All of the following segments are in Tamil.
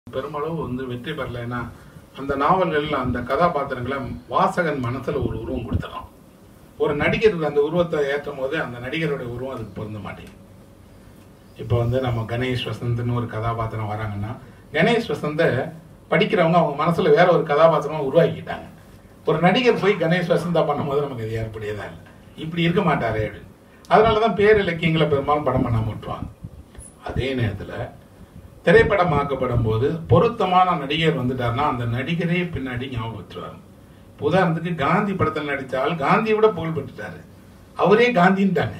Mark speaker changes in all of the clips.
Speaker 1: பெருமளவு வந்து வெற்றி பெறலைன்னா அந்த நாவல்கள்ல அந்த கதாபாத்திரங்களை வாசகன் மனசுல ஒரு உருவம் கொடுத்துடலாம் ஒரு நடிகர் அந்த உருவத்தை ஏற்றும் போது அந்த நடிகருடைய உருவம் அதுக்கு பொருந்த மாட்டேங்குது இப்போ வந்து நம்ம கணேஷ் வசந்த்னு ஒரு கதாபாத்திரம் வராங்கன்னா கணேஷ் வசந்த படிக்கிறவங்க அவங்க மனசுல வேற ஒரு கதாபாத்திரமா உருவாக்கிட்டாங்க ஒரு நடிகர் போய் கணேஷ் வசந்தா பண்ணும்போது நமக்கு அது ஏற்புடையதா இல்லை இப்படி இருக்க மாட்டாரே அப்படின்னு அதனாலதான் பேர் இலக்கியங்களை பெரும்பாலும் படம் பண்ணாம விட்டுருவாங்க அதே நேரத்துல திரைப்படமாக்கப்படும் போது பொருத்தமான நடிகர் வந்துட்டாருன்னா அந்த நடிகரே பின்னாடி ஞாபகம் வச்சுருவாங்க இப்ப உதாரணத்துக்கு காந்தி படத்தில் நடிச்சால் காந்தியை விட புகழ் பெற்றுட்டாரு அவரே காந்தின்ட்டாங்க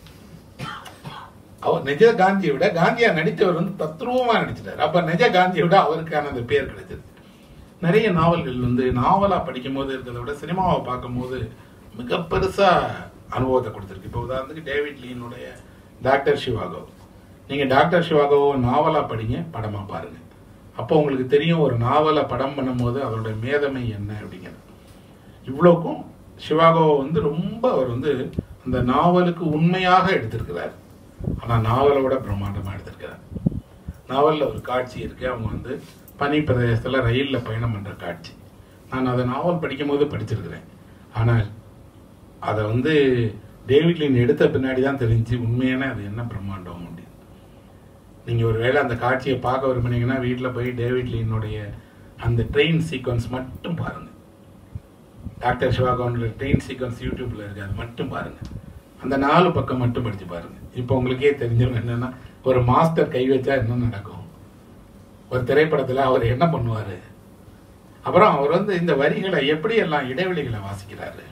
Speaker 1: அவர் நிஜ காந்தியை விட காந்தியா நடித்தவர் வந்து தத்ரூபமா நடிச்சிட்டாரு அப்ப நிஜ காந்தியை விட அவருக்கான அந்த பேர் கிடைச்சது நிறைய நாவல்கள் வந்து நாவலா படிக்கும் போது இருக்கிறத விட சினிமாவை பார்க்கும் போது மிக பெருசா அனுபவத்தை கொடுத்துருக்கு இப்போ உதாரணத்துக்கு டேவிட் லீனுடைய டாக்டர் சிவாகோ நீங்க டாக்டர் சிவாகோ நாவலா படிங்க படமா பாருங்க அப்போ உங்களுக்கு தெரியும் ஒரு நாவலை படம் பண்ணும்போது அதோட மேதமை என்ன அப்படிங்கிறது இவ்வளோக்கும் சிவாகோ வந்து ரொம்ப அவர் வந்து அந்த நாவலுக்கு உண்மையாக எடுத்திருக்கிறார் ஆனா நாவலை விட பிரம்மாண்டமா எடுத்திருக்கிறார் நாவல்ல ஒரு காட்சி இருக்கு அவங்க வந்து பனி பிரதேசத்துல ரயில்ல பயணம் பண்ற காட்சி நான் அதை நாவல் படிக்கும் போது படிச்சிருக்கிறேன் ஆனால் அதை வந்து டேவிட் லின் எடுத்த பின்னாடி தான் தெரிஞ்சு உண்மையான அது என்ன பிரம்மாண்டம் அப்படின்னு நீங்க ஒருவேளை அந்த காட்சியை பார்க்க விரும்புனீங்கன்னா வீட்டுல போய் டேவிட் லினுடைய அந்த ட்ரெயின் சீக்வன்ஸ் மட்டும் பாருங்க டாக்டர் சிவாகோனுடைய ட்ரெயின் சீக்வன்ஸ் யூடியூப்ல இருக்கு அது மட்டும் பாருங்க அந்த நாலு பக்கம் மட்டும் படிச்சு பாருங்க இப்போ உங்களுக்கே தெரிஞ்சிடும் என்னன்னா ஒரு மாஸ்டர் கை வச்சா என்ன நடக்கும் ஒரு திரைப்படத்துல அவர் என்ன பண்ணுவாரு அப்புறம் அவர் வந்து இந்த வரிகளை எப்படி எல்லாம் இடைவெளிகளை வாசிக்கிறாரு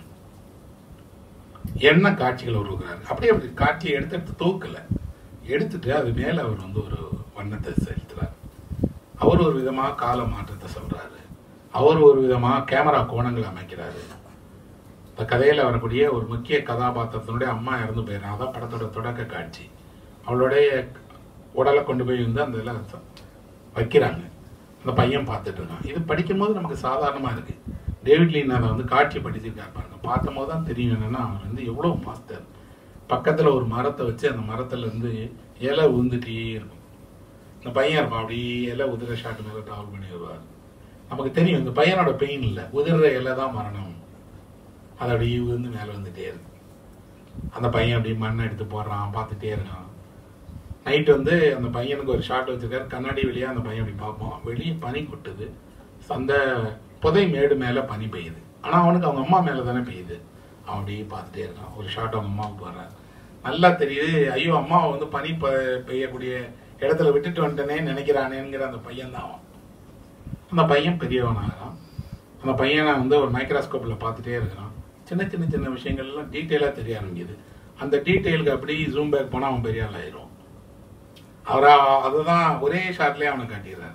Speaker 1: என்ன காட்சிகள் உருவாக்குறாரு அப்படியே அப்படி காட்சியை எடுத்து எடுத்து தூக்கல எடுத்துட்டு அது மேல அவர் வந்து ஒரு வண்ணத்தை செலுத்துறாரு அவர் ஒரு விதமா கால மாற்றத்தை சொல்றாரு அவர் ஒரு விதமா கேமரா கோணங்களை அமைக்கிறாரு இந்த கதையில வரக்கூடிய ஒரு முக்கிய கதாபாத்திரத்தினுடைய அம்மா இறந்து போயிடும் அதான் படத்தோட தொடக்க காட்சி அவளுடைய உடலை கொண்டு போய் வந்து அந்த இதில் வைக்கிறாங்க அந்த பையன் பார்த்துட்டு இருக்கான் இது படிக்கும்போது நமக்கு சாதாரணமா இருக்கு டேவிட் லீன் அதை வந்து காட்சி படிச்சிருக்காரு பாருங்க பார்க்கும் போது தான் தெரியும் என்னன்னா அவர் வந்து எவ்வளவு மாஸ்டர் பக்கத்துல ஒரு மரத்தை வச்சு அந்த மரத்துல இருந்து இலை உந்துட்டே இருக்கும் இந்த பையன் இருப்பான் அப்படியே இலை உதிர ஷாட் மேல டிராவல் பண்ணி வருவார் நமக்கு தெரியும் இந்த பையனோட பெயின் இல்லை உதிர்ற இலை தான் மரணம் அது அப்படியே விழுந்து மேலே வந்துட்டே இருக்கு அந்த பையன் அப்படியே மண்ணை எடுத்து போடுறான் பார்த்துட்டே இருக்கான் நைட் வந்து அந்த பையனுக்கு ஒரு ஷாட் வச்சிருக்காரு கண்ணாடி வெளியே அந்த பையன் அப்படி பார்ப்போம் வெளியே பனி கொட்டுது அந்த புதை மேடு மேலே பனி பெய்யுது ஆனால் அவனுக்கு அவங்க அம்மா மேலே தானே பெய்யுது அவன் அப்படியே பார்த்துட்டே இருக்கான் ஒரு ஷாட் அவங்க அம்மாவுக்கு போடுறான் நல்லா தெரியுது ஐயோ அம்மாவை வந்து பனி பெ- பெய்யக்கூடிய இடத்துல விட்டுட்டு வந்துட்டனே நினைக்கிறானேங்கிற அந்த பையன் தான் அவன் அந்த பையன் பெரியவனாகிறான் அந்த பையனை வந்து ஒரு மைக்ரோஸ்கோப்பில் பார்த்துட்டே இருக்கிறான் சின்ன சின்ன சின்ன விஷயங்கள்லாம் டீட்டெயிலாக தெரிய ஆரம்பிக்குது அந்த டீட்டெயிலுக்கு அப்படி ஜூம் பேக் போனால் அவன் பெரிய ஆள் ஆயிரும் அவரா அதுதான் ஒரே ஷாட்லேயே அவனை காட்டிடுறாரு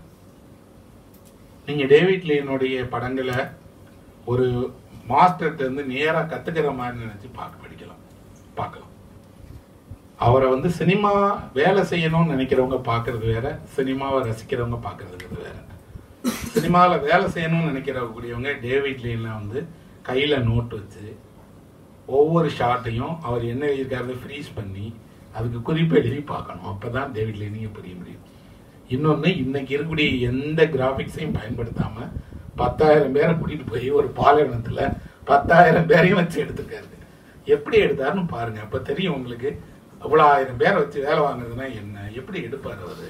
Speaker 1: நீங்க டேவிட் லீனுடைய படங்களை ஒரு மாஸ்டர்கிட்ட இருந்து நேரா கத்துக்கிற மாதிரி நினைச்சு பார்க்க படிக்கலாம் பார்க்கலாம் அவரை வந்து சினிமா வேலை செய்யணும்னு நினைக்கிறவங்க பார்க்கிறது வேற சினிமாவை ரசிக்கிறவங்க பார்க்கறதுங்கிறது வேற சினிமாவில் வேலை செய்யணும்னு நினைக்கிறவங்க டேவிட் லீன்ல வந்து கையில நோட் வச்சு ஒவ்வொரு ஷாட்டையும் அவர் என்ன எழுதியிருக்காரு ஃப்ரீஸ் பண்ணி அதுக்கு குறிப்பு எழுதி பார்க்கணும் அப்பதான் டேவிட் லீனிங்க புரிய முடியும் இன்னொன்னு இன்னைக்கு இருக்கக்கூடிய எந்த கிராபிக்ஸையும் பயன்படுத்தாம பத்தாயிரம் பேரை கூட்டிட்டு போய் ஒரு பாலைவனத்துல பத்தாயிரம் பேரையும் வச்சு எடுத்திருக்காரு எப்படி எடுத்தாருன்னு பாருங்க அப்ப தெரியும் உங்களுக்கு அவ்வளவு ஆயிரம் பேரை வச்சு வேலை வாங்குறதுன்னா என்ன எப்படி எடுப்பாரு அவரு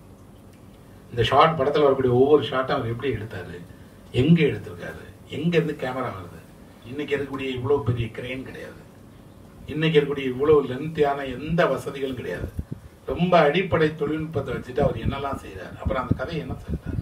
Speaker 1: இந்த ஷார்ட் படத்துல வரக்கூடிய ஒவ்வொரு ஷாட்டும் அவர் எப்படி எடுத்தாரு எங்க எடுத்திருக்காரு எங்க இருந்து கேமரா வருது இன்னைக்கு இருக்கக்கூடிய இவ்வளவு பெரிய கிரெயின் கிடையாது இன்னைக்கு இருக்கக்கூடிய இவ்வளவு லென்த்தியான எந்த வசதிகளும் கிடையாது ரொம்ப அடிப்படை தொழில்நுட்பத்தை வச்சுட்டு அவர் என்னெல்லாம் செய்றாரு அப்புறம் அந்த கதையை என்ன சொல்றாரு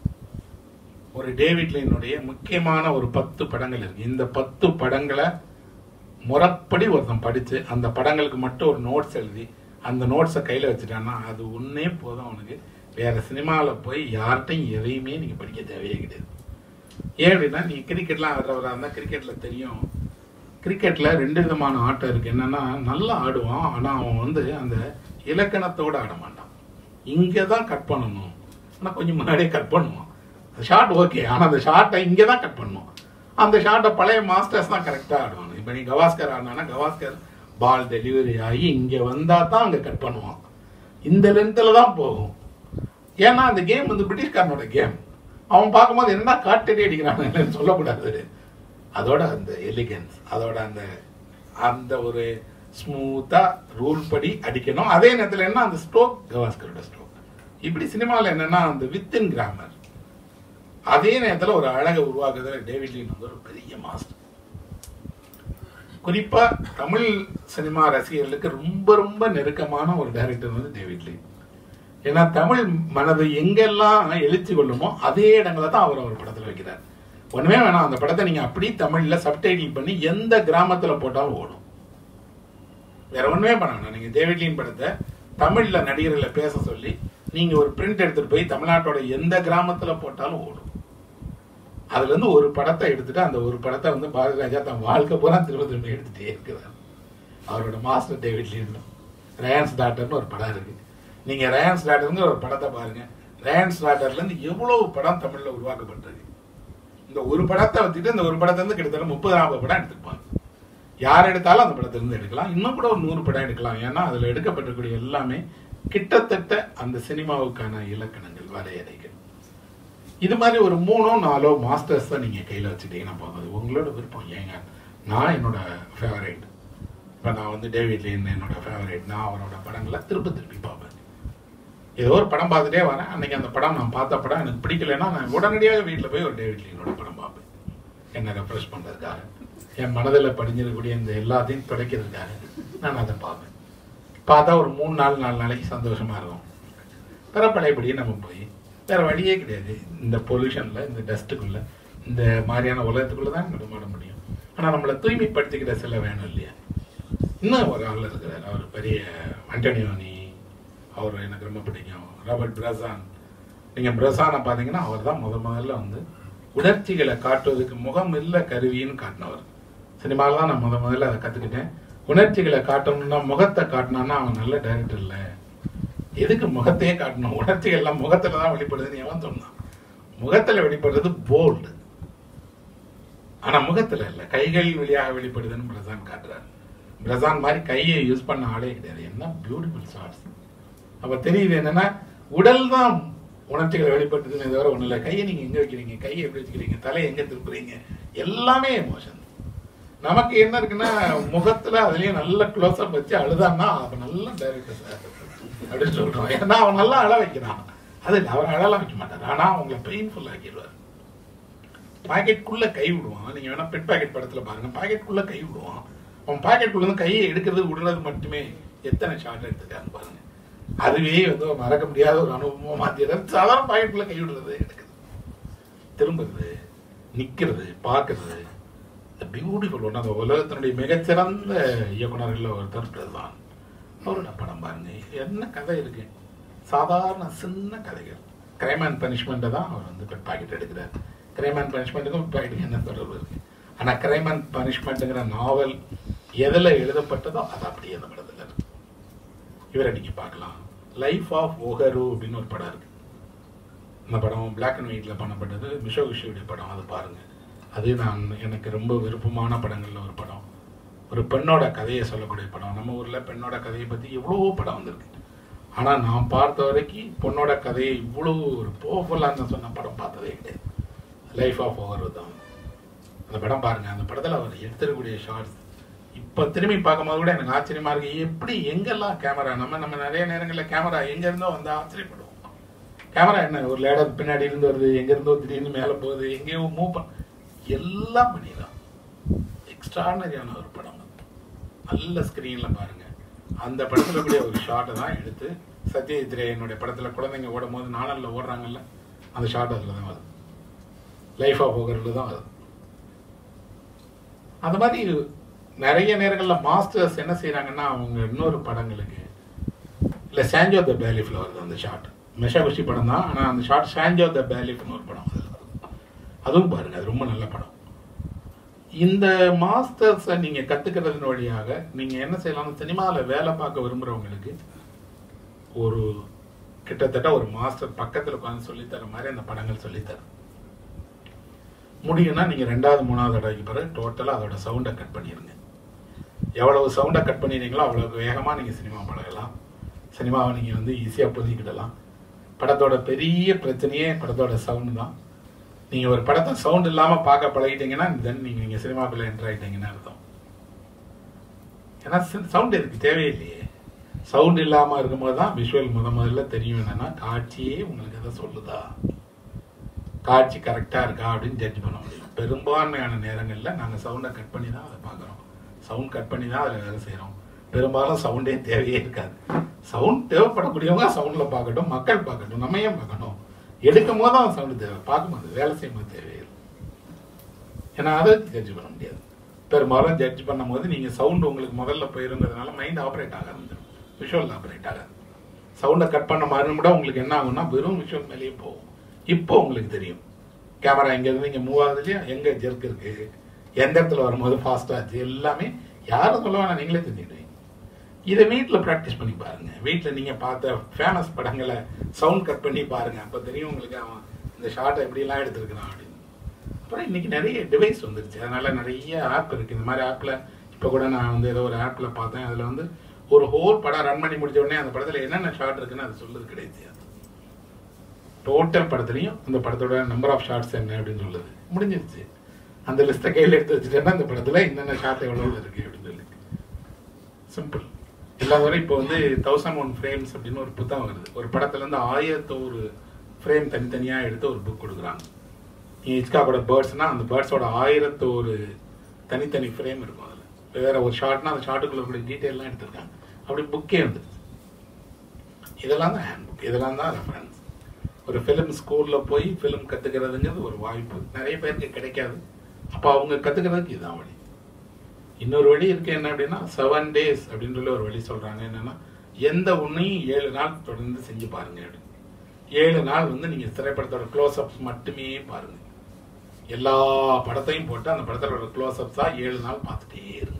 Speaker 1: ஒரு டேவிட் லைனுடைய முக்கியமான ஒரு பத்து படங்கள் இருக்கு இந்த பத்து படங்களை முறைப்படி ஒருத்தன் படிச்சு அந்த படங்களுக்கு மட்டும் ஒரு நோட்ஸ் எழுதி அந்த நோட்ஸை கையில வச்சுட்டான்னா அது ஒன்னே போதும் அவனுக்கு வேற சினிமாவில் போய் யார்கிட்டையும் எதையுமே நீங்க படிக்க தேவையே கிடையாது ஏன் அப்படின்னா நீ கிரிக்கெட்லாம் ஆடுறவரா இருந்தா கிரிக்கெட்ல தெரியும் கிரிக்கெட்ல ரெண்டு விதமான ஆட்டம் இருக்கு என்னன்னா நல்லா ஆடுவான் ஆனா அவன் வந்து அந்த இலக்கணத்தோட ஆட மாட்டான் இங்க தான் கட் பண்ணணும் ஆனா கொஞ்சம் முன்னாடியே கட் பண்ணுவான் ஷார்ட் ஓகே ஆனா அந்த ஷார்ட்டை இங்க தான் கட் பண்ணணும் அந்த ஷார்ட்டை பழைய மாஸ்டர்ஸ் தான் கரெக்டா ஆடுவாங்க இப்ப நீ கவாஸ்கர் ஆடினா கவாஸ்கர் பால் டெலிவரி ஆகி இங்க வந்தா தான் அங்க கட் பண்ணுவான் இந்த லென்த்ல தான் போகும் ஏன்னா அந்த கேம் வந்து பிரிட்டிஷ்காரனோட கேம் அவன் பார்க்கும்போது என்ன காட்டடி அடிக்கிறான்னு சொல்லக்கூடாது அதோட அந்த எலிகன்ஸ் அதோட அந்த அந்த ஒரு ஸ்மூத்தா ரூல் படி அடிக்கணும் அதே நேரத்தில் என்ன அந்த ஸ்ட்ரோக் கவாஸ்கரோட ஸ்ட்ரோக் இப்படி சினிமாவில் என்னன்னா அந்த வித்தின் கிராமர் அதே நேரத்தில் ஒரு அழகை உருவாக்குறதுல டேவிட் லீன் வந்து ஒரு பெரிய மாஸ்டர் குறிப்பா தமிழ் சினிமா ரசிகர்களுக்கு ரொம்ப ரொம்ப நெருக்கமான ஒரு டைரக்டர் வந்து டேவிட் லீன் ஏன்னா தமிழ் மனது எங்கெல்லாம் எழுச்சி கொள்ளுமோ அதே இடங்களை தான் அவர் அவர் படத்தில் வைக்கிறார் ஒண்ணுமே வேணாம் அந்த படத்தை நீங்க அப்படி தமிழ்ல சப்டைட்டில் பண்ணி எந்த கிராமத்துல போட்டாலும் ஓடும் வேற ஒண்ணுமே பண்ண வேணாம் நீங்க டேவிட்லின் படத்தை தமிழ்ல நடிகர்களை பேச சொல்லி நீங்க ஒரு பிரிண்ட் எடுத்துட்டு போய் தமிழ்நாட்டோட எந்த கிராமத்துல போட்டாலும் ஓடும் அதுல இருந்து ஒரு படத்தை எடுத்துட்டு அந்த ஒரு படத்தை வந்து பாரதி ராஜா தன் வாழ்க்கை பூரா திரும்ப திரும்ப எடுத்துட்டே இருக்கிறார் அவரோட மாஸ்டர் டேவிட் லீன் ரயான்ஸ் டாக்டர்னு ஒரு படம் இருக்கு நீங்க ரயான்ஸ் டாக்டர்ங்கிற ஒரு படத்தை பாருங்க ரயான்ஸ் டாக்டர்ல இருந்து எவ்வளவு படம் தமிழ்ல உருவாக்கப்பட்டிருக்கு இந்த ஒரு படத்தை வச்சுட்டு இந்த ஒரு படத்தை வந்து கிட்டத்தட்ட முப்பது நாற்பது படம் எடுத்துப்பாங்க யார் எடுத்தாலும் அந்த படத்துல இருந்து எடுக்கலாம் இன்னும் கூட ஒரு நூறு படம் எடுக்கலாம் ஏன்னா அதுல எடுக்கப்பட்டிருக்கக்கூடிய எல்லாமே கிட்டத்தட்ட அந்த சினிமாவுக்கான இலக்கணங்கள் வரையறைகள் இது மாதிரி ஒரு மூணோ நாலோ மாஸ்டர்ஸ் தான் நீங்க கையில வச்சுட்டீங்கன்னா போதும் அது உங்களோட விருப்பம் ஏங்க நான் என்னோட ஃபேவரேட் இப்போ நான் வந்து டேவிட் லீன் என்னோட ஃபேவரேட் நான் அவரோட படங்களை திரும்ப திருப்பி பார்ப்பேன் ஏதோ ஒரு படம் பார்த்துட்டே வரேன் அன்னைக்கு அந்த படம் நான் பார்த்த படம் எனக்கு பிடிக்கலைன்னா நான் உடனடியாக வீட்டில் போய் ஒரு டேவிட் லீனோட படம் பார்ப்பேன் என்னை ரெஃப்ரெஷ் பண்ணுறதுக்காக என் மனதில் படிஞ்சிருக்கக்கூடிய இந்த எல்லாத்தையும் துடைக்கிறதுக்காக நான் அதை பார்ப்பேன் பார்த்தா ஒரு மூணு நாலு நாலு நாளைக்கு சந்தோஷமா இருக்கும் வேற பழையபடியே நம்ம போய் வேற வழியே கிடையாது இந்த பொல்யூஷன்ல இந்த டஸ்ட்டுக்குள்ள இந்த மாதிரியான உலகத்துக்குள்ள தான் நடமாட முடியும் ஆனா நம்மளை தூய்மைப்படுத்திக்கிற சில வேணும் இல்லையா இன்னும் ஒரு ஆள் இருக்கிறார் அவர் பெரிய அண்டனியோனி அவர் எனக்கு ரொம்ப பிடிக்கும் ராபர்ட் பிரசான் நீங்க பிரசானை பார்த்தீங்கன்னா அவர் தான் முத முதல்ல வந்து உணர்ச்சிகளை காட்டுவதற்கு முகம் இல்ல கருவின்னு காட்டினவர் சினிமாவில் தான் நான் முத முதல்ல அதை கத்துக்கிட்டேன் உணர்ச்சிகளை காட்டணும்னா முகத்தை காட்டினான்னா அவன் நல்ல டைரக்டர் இல்லை எதுக்கு முகத்தையே காட்டணும் உணர்ச்சிகள் எல்லாம் முகத்துல தான் வெளிப்படுதுன்னு எவன் சொன்னான் முகத்துல வெளிப்படுறது போல்டு ஆனா முகத்துல இல்ல கைகள் வழியாக வெளிப்படுதுன்னு பிரசான் காட்டுறாரு பிரசான் மாதிரி கையை யூஸ் பண்ண ஆளே கிடையாது என்ன பியூட்டிஃபுல் ஷார்ட்ஸ் அப்ப தெரியுது என்னன்னா உடல் தான் உணர்ச்சிகளை வெளிப்படுத்துதுன்னு தவிர ஒண்ணு இல்லை கையை நீங்க எங்க வைக்கிறீங்க கையை எப்படி வச்சுக்கிறீங்க தலையை எங்க திருப்புறீங்க எல்லாமே எமோஷன் நமக்கு என்ன இருக்குன்னா முகத்துல அதுலயும் நல்ல க்ளோஸ் அப் வச்சு அழுதான்னா அப்ப நல்ல டைரக்டர் சார் அப்படின்னு சொல்றோம் ஏன்னா அவன் நல்லா அழ வைக்கிறான் அது இல்லை அவர் அழலாம் வைக்க மாட்டார் ஆனா அவங்கள பெயின்ஃபுல் ஆக்கிடுவார் பாக்கெட்டுக்குள்ள கை விடுவான் நீங்க வேணா பெட் பாக்கெட் படத்துல பாருங்க பாக்கெட்டுக்குள்ள கை விடுவான் அவன் பாக்கெட்டுக்குள்ள இருந்து கையை எடுக்கிறது விடுறது மட்டுமே எத்தனை ஷாட் எடுத்துக்கான்னு பாருங்க அதுவே வந்து ஒரு மறக்க முடியாத ஒரு அனுபவமா மாத்திடுறது சாதாரண பாக்கெட்டுக்குள்ள கை விடுறது எடுக்குது திரும்புறது நிக்கிறது பார்க்கறது பியூட்டிஃபுல் ஒன்று அந்த உலகத்தினுடைய மிகச்சிறந்த இயக்குனர்கள் ஒருத்தர் பிரதான் அவரோட படம் பாருங்க என்ன கதை இருக்கு சாதாரண சின்ன கதைகள் கிரைம் அண்ட் பனிஷ்மெண்ட்டை தான் அவர் வந்து பெட் பாக்கெட் எடுக்கிறார் கிரைம் அண்ட் பனிஷ்மெண்ட்டுக்கும் பெட் பாக்கெட்டுக்கு என்ன தொடர்பு இருக்கு ஆனால் கிரைம் அண்ட் பனிஷ்மெண்ட்டுங்கிற நாவல் எதில் எழுதப்பட்டதோ அது அப்படியே அந்த படத்தில் இருக்கு இவரை நீங்க பார்க்கலாம் லைஃப் ஆஃப் ஓஹரு அப்படின்னு ஒரு படம் இருக்கு அந்த படம் பிளாக் அண்ட் ஒயிட்ல பண்ணப்பட்டது மிஷோ விஷுடைய படம் அது பாருங்க அது நான் எனக்கு ரொம்ப விருப்பமான படங்கள்ல ஒரு படம் ஒரு பெண்ணோட கதையை சொல்லக்கூடிய படம் நம்ம ஊர்ல பெண்ணோட கதையை பத்தி எவ்வளவோ படம் வந்திருக்கு ஆனா நான் பார்த்த வரைக்கும் பொண்ணோட கதையை இவ்வளவு ஒரு பவர்ஃபுல்லாக சொன்ன படம் பார்த்ததே கிடையாது லைஃப் ஆஃப் ஓவர் தான் அந்த படம் பாருங்க அந்த படத்துல அவர் எடுத்திருக்கக்கூடிய ஷார்ட்ஸ் இப்ப திரும்பி பார்க்கும்போது கூட எனக்கு ஆச்சரியமா இருக்கு எப்படி எங்கெல்லாம் கேமரா நம்ம நம்ம நிறைய நேரங்களில் கேமரா எங்க இருந்தோ வந்து ஆச்சரியப்படுவோம் கேமரா என்ன ஒரு லேடர் பின்னாடி இருந்து வருது எங்க இருந்தோ திடீர்னு மேல போகுது எங்கேயோ மூவ் பண்ண எல்லாம் பண்ணிடலாம் எக்ஸ்ட்ரானரியான ஒரு படம் அது. நல்ல ஸ்கிரீன்ல பாருங்க அந்த படத்துல கூடிய ஒரு ஷாட்டை தான் எடுத்து சத்யஜித் ரே என்னுடைய படத்துல குழந்தைங்க ஓடும் போது நாணல்ல ஓடுறாங்கல்ல அந்த ஷாட் அதுல தான் வருது லைஃப் ஆஃப் ஓகர்ல தான் வருது அந்த மாதிரி நிறைய நேரங்கள்ல மாஸ்டர்ஸ் என்ன செய்றாங்கன்னா அவங்க இன்னொரு படங்களுக்கு இல்ல சாஞ்சோ த பேலிஃப்ல வருது அந்த ஷாட் மெஷாகுஷி படம் தான் ஆனா அந்த ஷாட் சாஞ்சோ த பேலிஃப்னு ஒரு படம் அதுல வருது அதுவும் பாருங்க அது ரொம்ப நல்ல படம் இந்த மாஸ்டர்ஸை நீங்க கத்துக்கிறதன் வழியாக நீங்க என்ன செய்யலாம் சினிமாவில் வேலை பார்க்க விரும்புறவங்களுக்கு ஒரு கிட்டத்தட்ட ஒரு மாஸ்டர் பக்கத்துல உட்காந்து சொல்லித்தர மாதிரி அந்த படங்கள் சொல்லித்தரும் முடியும்னா நீங்க ரெண்டாவது மூணாவது தடவைக்கு பிறகு டோட்டலா அதோட சவுண்டை கட் பண்ணிருங்க எவ்வளவு சவுண்டை கட் பண்ணிடுறீங்களோ அவ்வளவு வேகமா நீங்க சினிமா பழகலாம் சினிமாவை நீங்க வந்து ஈஸியா புரிஞ்சுக்கிடலாம் படத்தோட பெரிய பிரச்சனையே படத்தோட சவுண்டு தான் நீங்க ஒரு படத்தை சவுண்ட் இல்லாம பார்க்க பழகிட்டீங்கன்னா தென் நீங்க நீங்க சினிமாக்குள்ள என்டர் ஆயிட்டீங்கன்னு அர்த்தம் ஏன்னா சவுண்ட் இருக்கு தேவையில்லையே சவுண்ட் இல்லாம இருக்கும்போது தான் விஷுவல் முத முதல்ல தெரியும் என்னன்னா காட்சியே உங்களுக்கு எதை சொல்லுதா காட்சி கரெக்டா இருக்கா அப்படின்னு ஜட்ஜ் பண்ண முடியும் பெரும்பான்மையான நேரங்கள்ல நாங்க சவுண்டை கட் பண்ணி தான் அதை பார்க்குறோம் சவுண்ட் கட் பண்ணி தான் அதில் வேலை செய்றோம் பெரும்பாலும் சவுண்டே தேவையே இருக்காது சவுண்ட் தேவைப்படக்கூடியவங்க சவுண்ட்ல பார்க்கட்டும் மக்கள் பார்க்கட்டும் நம்ம ஏன் பார்க்கணும் எடுக்கும் போது தான் சவுண்ட் தேவை பார்க்கும்போது வேலை செய்யும்போது தேவையில்லை ஏன்னா அதை ஜட்ஜ் பண்ண முடியாது பெரும்பாலும் ஜட்ஜ் பண்ணும்போது நீங்க சவுண்ட் உங்களுக்கு முதல்ல போயிருங்கிறதுனால மைண்ட் ஆப்ரேட் ஆக ஆரம்பிச்சிடும் விஷுவல் ஆப்ரேட் ஆகாது சவுண்டை கட் பண்ண மாதிரி கூட உங்களுக்கு என்ன ஆகும்னா வெறும் விஷுவல் மேலேயே போகும் இப்போ உங்களுக்கு தெரியும் கேமரா இங்க இருந்து இங்க மூவ் ஆகுது இல்லையா எங்க ஜெர்க் இருக்கு எந்த இடத்துல வரும்போது ஃபாஸ்ட் ஆச்சு எல்லாமே யாரும் சொல்ல வேணாம் நீங்களே தெரிஞ்சுக்கிடுவீங்க இதை வீட்டில் ப்ராக்டிஸ் பண்ணி பாருங்க வீட்டில் நீங்க பார்த்த ஃபேமஸ் படங்களை சவுண்ட் கட் பண்ணி பாருங்க அப்போ தெரியும் உங்களுக்கு அவன் இந்த ஷார்ட்டை எப்படிலாம் எடுத்திருக்கிறான் அப்படின்னு அப்புறம் இன்னைக்கு நிறைய டிவைஸ் வந்துருச்சு அதனால நிறைய ஆப் இருக்கு இந்த மாதிரி ஆப்ல இப்போ கூட நான் வந்து ஏதோ ஒரு ஆப்ல பார்த்தேன் அதுல வந்து ஒரு ஹோல் படம் ரன் பண்ணி முடிச்ச உடனே அந்த படத்துல என்னென்ன ஷாட் இருக்குன்னு அது சொல்லுது கிடையாது டோட்டல் படத்துலையும் அந்த படத்தோட நம்பர் ஆஃப் ஷார்ட்ஸ் என்ன அப்படின்னு சொல்லுது முடிஞ்சிருச்சு அந்த லிஸ்ட்டை கையில் எடுத்து வச்சுட்டேன்னா அந்த படத்துல என்னென்ன ஷார்ட் எவ்வளவு இருக்கு அப்படின்னு சொல்லி சிம்பிள் எல்லாத்தோட இப்போ வந்து தௌசண்ட் ஒன் ஃப்ரேம்ஸ் அப்படின்னு ஒரு புத்தகம் வருது ஒரு படத்துல இருந்து ஆயிரத்தோரு ஃப்ரேம் தனித்தனியா எடுத்து ஒரு புக் கொடுக்குறாங்க நீங்க இச்காக்கோட பேர்ட்ஸ்னா அந்த பேர்ட்ஸோட ஆயிரத்தோரு தனித்தனி ஃப்ரேம் இருக்கும் அதில் வேற ஒரு ஷார்ட்னா அந்த ஷார்ட்டுக்குள்ள இருக்கக்கூடிய டீட்டெயிலாம் எடுத்திருக்காங்க அப்படி புக்கே வந்துருச்சு இதெல்லாம் தான் ஹேண்ட் புக் இதெல்லாம் தான் ரெஃபரன்ஸ் ஒரு ஃபிலிம் ஸ்கூல்ல போய் ஃபிலிம் கத்துக்கிறதுங்கிறது ஒரு வாய்ப்பு நிறைய பேருக்கு கிடைக்காது அப்போ அவங்க கத்துக்கிறதுக்கு இதுதான் வழி இன்னொரு வழி இருக்கு என்ன அப்படின்னா செவன் டேஸ் அப்படின்னு சொல்லி ஒரு வழி சொல்றாங்க என்னன்னா எந்த ஒன்றையும் ஏழு நாள் தொடர்ந்து செஞ்சு பாருங்க அப்படின்னு ஏழு நாள் வந்து நீங்க திரைப்படத்தோட க்ளோஸ் அப்ஸ் மட்டுமே பாருங்க எல்லா படத்தையும் போட்டு அந்த படத்தோட க்ளோஸ் அப்ஸா ஏழு நாள் பார்த்துட்டே இருங்க